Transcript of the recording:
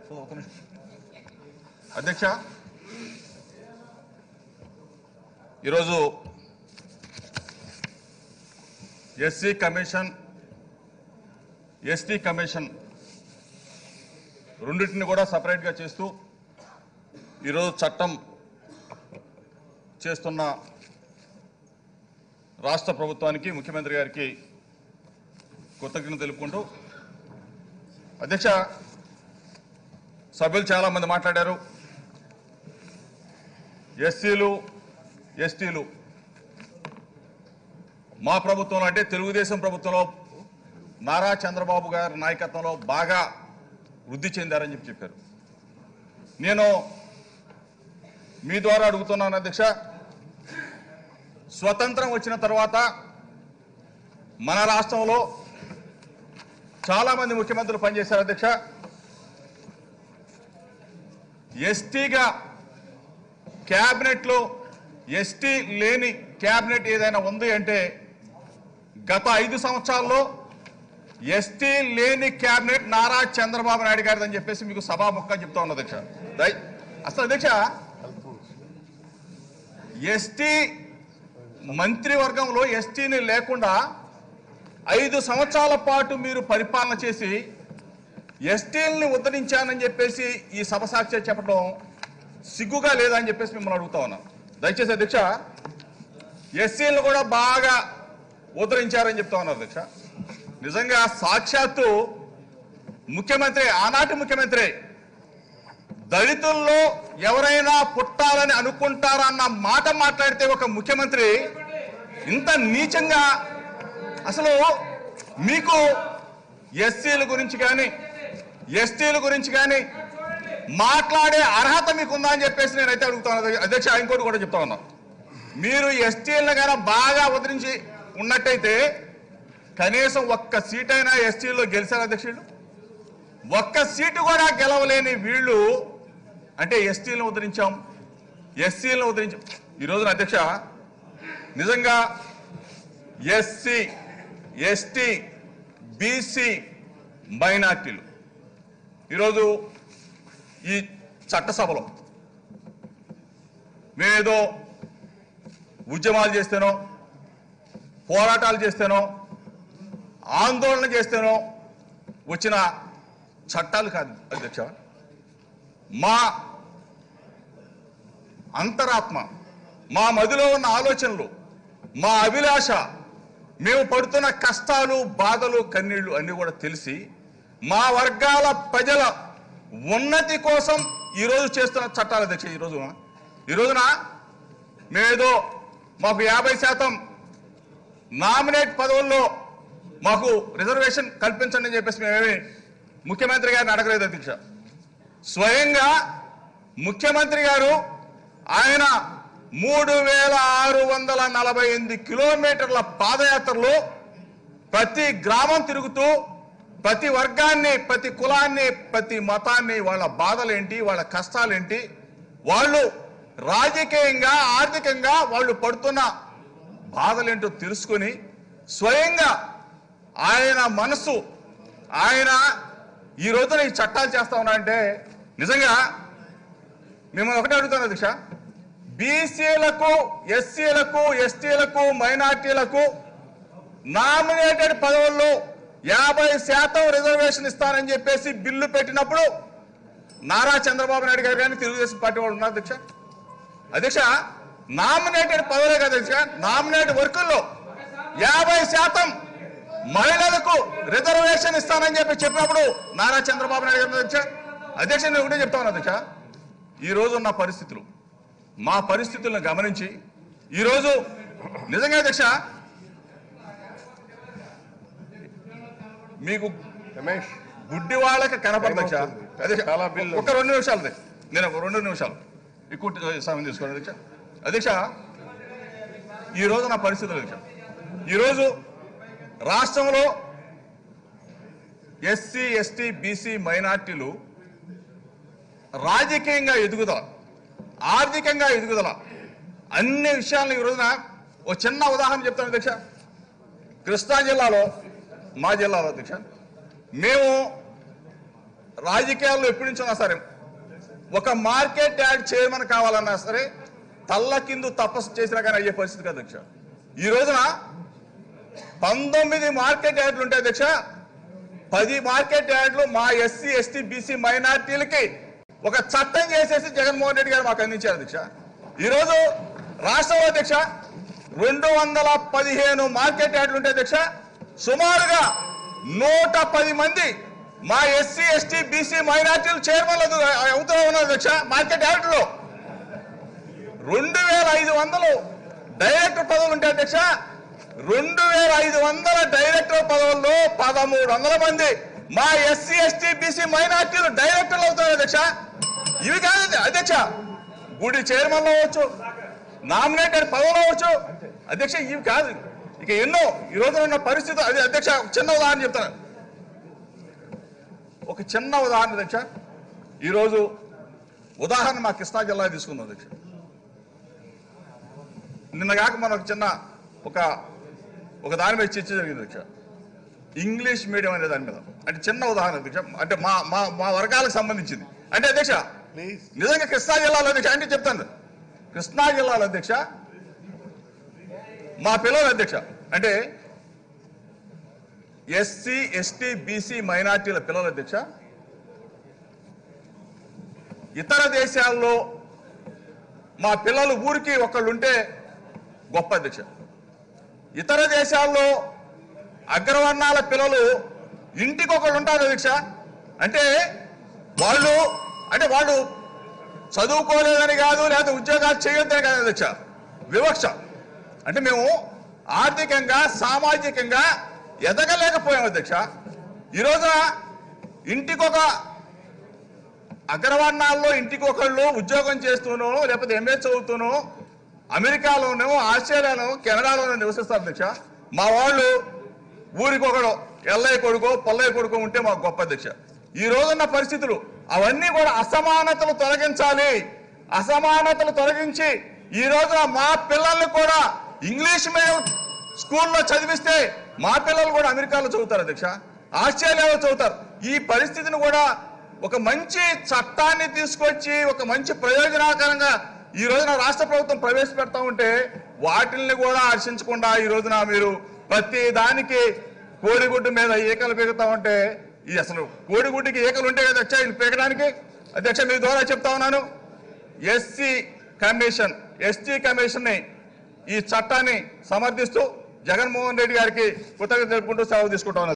So ఒక నిమిషం. అధ్యక్ష ఈరోజు ఎస్సీ కమిషన్ ఎస్టీ కమిషన్ రెండింటిని కూడా సపరేట్గా చేస్తూ ఈరోజు చట్టం చేస్తున్న రాష్ట్ర ప్రభుత్వానికి ముఖ్యమంత్రి గారికి కృతజ్ఞత తెలుపుకుంటూ అధ్యక్ష సభ్యులు చాలామంది మాట్లాడారు ఎస్సీలు ఎస్టీలు మా ప్రభుత్వంలో అంటే తెలుగుదేశం ప్రభుత్వంలో నారా చంద్రబాబు గారి నాయకత్వంలో బాగా వృద్ధి చెందారని చెప్పి చెప్పారు నేను మీ ద్వారా అడుగుతున్నాను అధ్యక్ష స్వతంత్రం వచ్చిన తర్వాత మన రాష్ట్రంలో చాలా మంది ముఖ్యమంత్రులు పనిచేశారు అధ్యక్ష ఎస్టీగా క్యాబినెట్లో ఎస్టీ లేని క్యాబినెట్ ఏదైనా ఉంది అంటే గత ఐదు సంవత్సరాల్లో ఎస్టీ లేని క్యాబినెట్ నారా చంద్రబాబు నాయుడు గారిది అని చెప్పేసి మీకు సభాముఖంగా చెప్తా ఉన్నా అధ్యక్ష దై అసలు అధ్యక్ష ఎస్టీ మంత్రివర్గంలో ఎస్టీని లేకుండా ఐదు సంవత్సరాల పాటు మీరు పరిపాలన చేసి ఎస్టీలని ఉద్ధరించానని చెప్పేసి ఈ సభ సాక్షి చెప్పడం సిగ్గుగా లేదా అని చెప్పేసి మిమ్మల్ని అడుగుతా ఉన్నా దయచేసి అధ్యక్ష ఎస్సీలను కూడా బాగా ఉద్ధరించారని చెప్తా ఉన్నారు అధ్యక్ష నిజంగా సాక్షాత్తు ముఖ్యమంత్రి ఆనాటి ముఖ్యమంత్రి దళితుల్లో ఎవరైనా పుట్టాలని అనుకుంటారన్న మాట మాట్లాడితే ఒక ముఖ్యమంత్రి ఇంత నీచంగా అసలు మీకు ఎస్సీల గురించి కానీ ఎస్టీల గురించి కానీ మాట్లాడే అర్హత మీకు ఉందా అని చెప్పేసి నేనైతే అడుగుతాను అధ్యక్ష ఇంకోటి కూడా చెప్తా ఉన్నా మీరు ఎస్టీలను కానీ బాగా ఉద్ధరించి ఉన్నట్టయితే కనీసం ఒక్క సీట్ అయినా ఎస్టీల్లో గెలిచారు అధ్యక్షుడు ఒక్క సీటు కూడా గెలవలేని వీళ్ళు అంటే ఎస్టీలను ఉద్ధరించాం ఎస్సీలను ఉద్ధరించాం ఈ రోజున అధ్యక్ష నిజంగా ఎస్సీ ఎస్టీ బీసీ మైనార్టీలు ఈరోజు ఈ చట్టసభలో మేమేదో ఉద్యమాలు చేస్తేనో పోరాటాలు చేస్తేనో ఆందోళన చేస్తేనో వచ్చిన చట్టాలు కాదు అధ్యక్ష మా అంతరాత్మ మా మదిలో ఉన్న ఆలోచనలు మా అభిలాష మేము పడుతున్న కష్టాలు బాధలు కన్నీళ్లు అన్ని కూడా తెలిసి మా వర్గాల ప్రజల ఉన్నతి కోసం ఈరోజు చేస్తున్న చట్టాలు అధ్యక్ష ఈ రోజున ఈ రోజున మేమేదో మాకు యాభై శాతం నామినేట్ పదవుల్లో మాకు రిజర్వేషన్ కల్పించండి అని చెప్పేసి మేమేమి ముఖ్యమంత్రి గారిని అడగలేదు అధ్యక్ష స్వయంగా ముఖ్యమంత్రి గారు ఆయన మూడు వేల ఆరు వందల నలభై ఎనిమిది కిలోమీటర్ల పాదయాత్రలో ప్రతి గ్రామం తిరుగుతూ ప్రతి వర్గాన్ని ప్రతి కులాన్ని ప్రతి మతాన్ని వాళ్ళ బాధలేంటి వాళ్ళ కష్టాలేంటి వాళ్ళు రాజకీయంగా ఆర్థికంగా వాళ్ళు పడుతున్న బాధలేంటో తెలుసుకొని స్వయంగా ఆయన మనసు ఆయన ఈ రోజున ఈ చట్టాలు చేస్తా ఉన్నా అంటే నిజంగా మిమ్మల్ని ఒకటే అడుగుతాను అధ్యక్ష బీసీలకు ఎస్సీలకు ఎస్టీలకు మైనార్టీలకు నామినేటెడ్ పదవుల్లో యాభై శాతం రిజర్వేషన్ ఇస్తానని చెప్పేసి బిల్లు పెట్టినప్పుడు నారా చంద్రబాబు నాయుడు గారు కానీ తెలుగుదేశం పార్టీ వాళ్ళు ఉన్నారు అధ్యక్ష అధ్యక్ష నామినేటెడ్ పదవులే కదా అధ్యక్ష నామినేట్ వర్కుల్లో యాభై శాతం మహిళలకు రిజర్వేషన్ ఇస్తానని చెప్పి చెప్పినప్పుడు నారా చంద్రబాబు నాయుడు గారు అధ్యక్ష అధ్యక్ష నేను ఒకటే చెప్తా ఉన్నా అధ్యక్ష ఈ రోజు ఉన్న పరిస్థితులు మా పరిస్థితులను గమనించి ఈరోజు నిజంగా అధ్యక్ష మీకు రమేష్ గుడ్డి వాళ్ళకి కనపడదు అధ్యక్ష ఏమవుతుంది? అధ్యక్ష, చాలా బిల్లు ఒక రెండు నిమిషాలు అదే. నేను ఒక రెండు నిమిషాలు ఎక్కువ సమయం తీసుకోండి అధ్యక్ష అధ్యక్ష ఈ రోజు నా పరిస్థితులు అధ్యక్ష ఈరోజు రాష్ట్రంలో ఎస్సీ ఎస్టీ బీసీ మైనార్టీలు రాజకీయంగా ఎదుగుదల ఆర్థికంగా ఎదుగుదల అన్ని విషయాలను ఈ రోజున ఒక చిన్న ఉదాహరణ చెప్తాను అధ్యక్ష కృష్ణా జిల్లాలో మా జిల్లాలో అధ్యక్ష మేము రాజకీయాల్లో ఎప్పటి నుంచి ఉన్నా సరే ఒక మార్కెట్ యార్డ్ చైర్మన్ కావాలన్నా సరే తల్ల కిందు తపస్సు చేసినా కానీ అయ్యే పరిస్థితి కాదు అధ్యక్ష ఈ రోజున పంతొమ్మిది మార్కెట్ యార్డులు ఉంటాయి అధ్యక్ష పది మార్కెట్ యార్డులు మా ఎస్సీ ఎస్టీ బీసీ మైనార్టీలకి ఒక చట్టం చేసేసి జగన్మోహన్ రెడ్డి గారు మాకు అందించారు అధ్యక్ష ఈరోజు రాష్ట్రంలో అధ్యక్ష రెండు వందల పదిహేను మార్కెట్ యార్డులు ఉంటాయి అధ్యక్ష సుమారుగా నూట పది మంది మా ఎస్సీ ఎస్టీ బీసీ మైనార్టీలు చైర్మన్లు అవుతూ ఉన్నారు అధ్యక్ష మార్కెట్ యార్డులో రెండు వేల ఐదు వందలు డైరెక్టర్ పదవులు ఉంటాయి అధ్యక్ష రెండు వేల ఐదు వందల డైరెక్టర్ పదవుల్లో పదమూడు వందల మంది మా ఎస్సీ ఎస్టీ బీసీ మైనార్టీలు డైరెక్టర్లు అవుతారు అధ్యక్ష ఇవి కాదు అధ్యక్ష గుడి చైర్మన్ అవ్వచ్చు నామినేటెడ్ పదవులు అవ్వచ్చు అధ్యక్ష ఇవి కాదు ఇక ఎన్నో ఈ రోజున ఉన్న పరిస్థితి అది అధ్యక్ష ఒక చిన్న ఉదాహరణ చెప్తాను ఒక చిన్న ఉదాహరణ అధ్యక్ష ఈరోజు ఉదాహరణ మా కృష్ణా జిల్లా తీసుకుందాం అధ్యక్ష నిన్నగాక మనం ఒక చిన్న ఒక ఒక దాని మీద చర్చ జరిగింది అధ్యక్ష ఇంగ్లీష్ మీడియం అనే దాని మీద అంటే చిన్న ఉదాహరణ అధ్యక్ష అంటే మా మా మా వర్గాలకు సంబంధించింది అంటే అధ్యక్ష ప్లీజ్ నిజంగా కృష్ణా జిల్లాలో అధ్యక్ష అంటే చెప్తాను కృష్ణా జిల్లాలో అధ్యక్ష మా పిల్లల అధ్యక్ష అంటే ఎస్సీ ఎస్టీ బీసీ మైనార్టీల పిల్లల అధ్యక్ష ఇతర దేశాల్లో మా పిల్లలు ఊరికి ఒకళ్ళు ఉంటే గొప్ప అధ్యక్ష ఇతర దేశాల్లో అగ్రవర్ణాల పిల్లలు ఇంటికి ఒకళ్ళు ఉంటారు అధ్యక్ష అంటే వాళ్ళు అంటే వాళ్ళు చదువుకోలేదని కాదు లేదా ఉద్యోగాలు చేయొద్దని కాదు అధ్యక్ష వివక్ష అంటే మేము ఆర్థికంగా సామాజికంగా ఎదగలేకపోయాం అధ్యక్ష ఈ రోజున ఇంటికొక అగ్రవర్ణాల్లో ఇంటికి ఒకళ్ళు ఉద్యోగం చేస్తూనో లేకపోతే ఎంఏ చదువుతూనో అమెరికాలోనూ ఆస్ట్రేలియాలో కెనడాలోనూ నివసిస్తారు అధ్యక్ష మా వాళ్ళు ఊరికొకడు ఎల్లయ్య కొడుకో పల్లయ్య కొడుకో ఉంటే మాకు గొప్ప అధ్యక్ష ఈ రోజున్న పరిస్థితులు అవన్నీ కూడా అసమానతలు తొలగించాలి అసమానతలు తొలగించి ఈ రోజున మా పిల్లల్ని కూడా ఇంగ్లీష్ మీడియం స్కూల్లో చదివిస్తే మా పిల్లలు కూడా అమెరికాలో చదువుతారు అధ్యక్ష ఆస్ట్రేలియాలో చదువుతారు ఈ పరిస్థితిని కూడా ఒక మంచి చట్టాన్ని తీసుకొచ్చి ఒక మంచి ప్రయోజనకరంగా ఈ రోజున రాష్ట్ర ప్రభుత్వం ప్రవేశపెడతా ఉంటే వాటిల్ని కూడా హర్షించకుండా ఈ రోజున మీరు ప్రతి దానికి కోడిగుడ్డు మీద ఈకలు పెరుగుతా ఉంటే ఈ అసలు కోడిగుడ్డుకి ఈకలు ఉంటే కదా అధ్యక్ష ఇది పెరగడానికి అధ్యక్ష మీ ద్వారా చెప్తా ఉన్నాను ఎస్సీ కమిషన్ ఎస్టీ కమిషన్ ని ఈ చట్టాన్ని సమర్థిస్తూ జగన్మోహన్ రెడ్డి గారికి కృతజ్ఞత తెలుపుకుంటూ సెలవు తీసుకుంటా ఉన్నాను